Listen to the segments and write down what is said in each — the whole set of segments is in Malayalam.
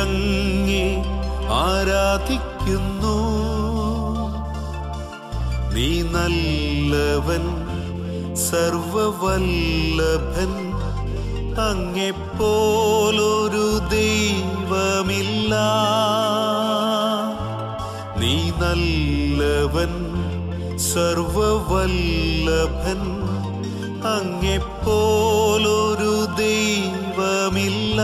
അങ്ങേ ആരാധിക്കുന്നു നീ നല്ലവൻ സർവവല്ലഭൻ അങ്ങെപ്പോലൊരു ദൈവമില്ല നീ നല്ലവൻ സർവവല്ലഭൻ അങ്ങെപ്പോലൊരു ദൈവമില്ല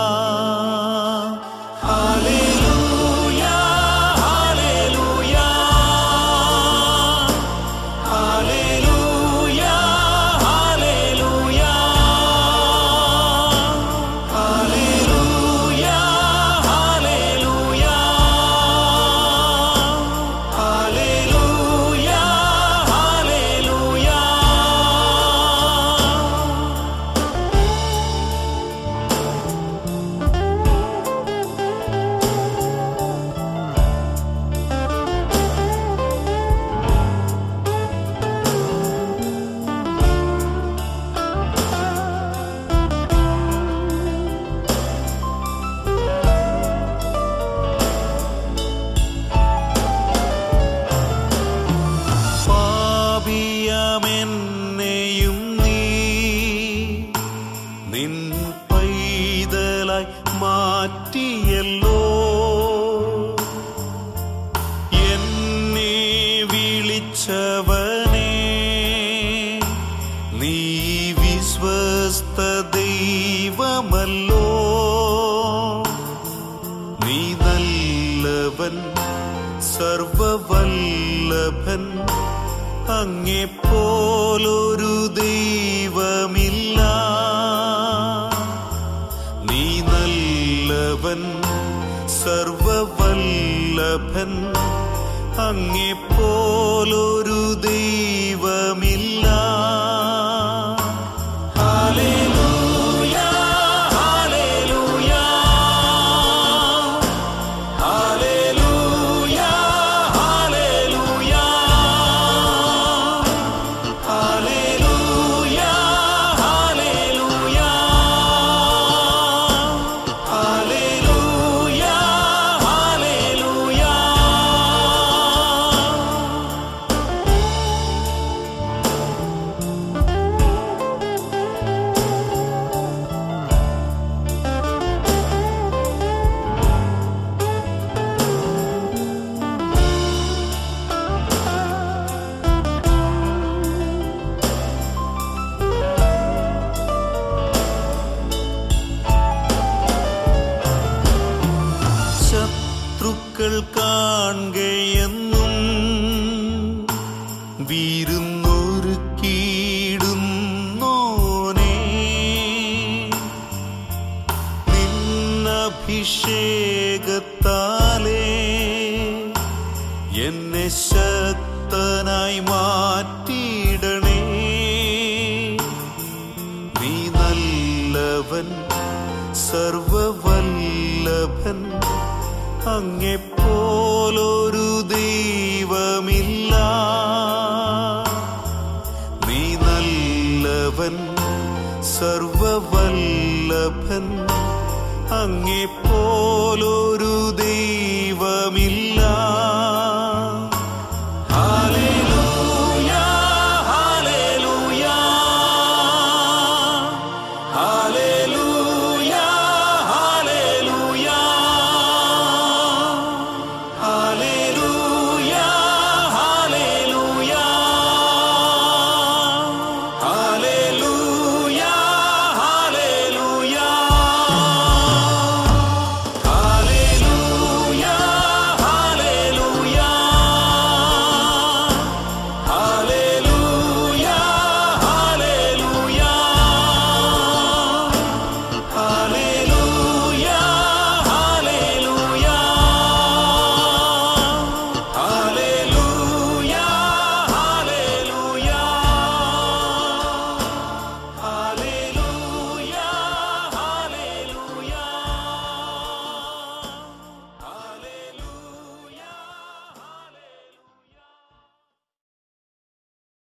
hallelujah hallelujah hallelujah hallelujah hallelujah hallelujah hallelujah hallelujah പാപിയമെന്നെയും നീ നിൻ പൈതലായി മാറ്റിയല്ലോ എന്നെ വിളിച്ചവനെ നീ വിശ്വസ്ത ദൈവമല്ലോ നീ നല്ലവൻ സർവവല്ലഭൻ അങ്ങെപ്പോലൊരു ദൈവമില്ല നീ നല്ലവൻ സർവവല്ലഭൻ അങ്ങെപ്പോലൊരു ദൈവമില്ല hallelujah hallelujah hallelujah hallelujah hallelujah hallelujah hallelujah hallelujah ശത്രുക്കൾ കാണുകയെന്നും വിരുന്നൊരുക്കിയിടുന്നോനേ നിന്നഭിഷേകത്താലേ എന്നെ ശക്തനായി മാറ്റിയിടണേ നീ നല്ലവൻ സർവവല്ലഭൻ അങ്ങെപ്പോലൊരു ദൈവമില്ല നീ നല്ലവൻ സർവവല്ലഭൻ അങ്ങെപ്പോലൊരു ദൈവമില്ല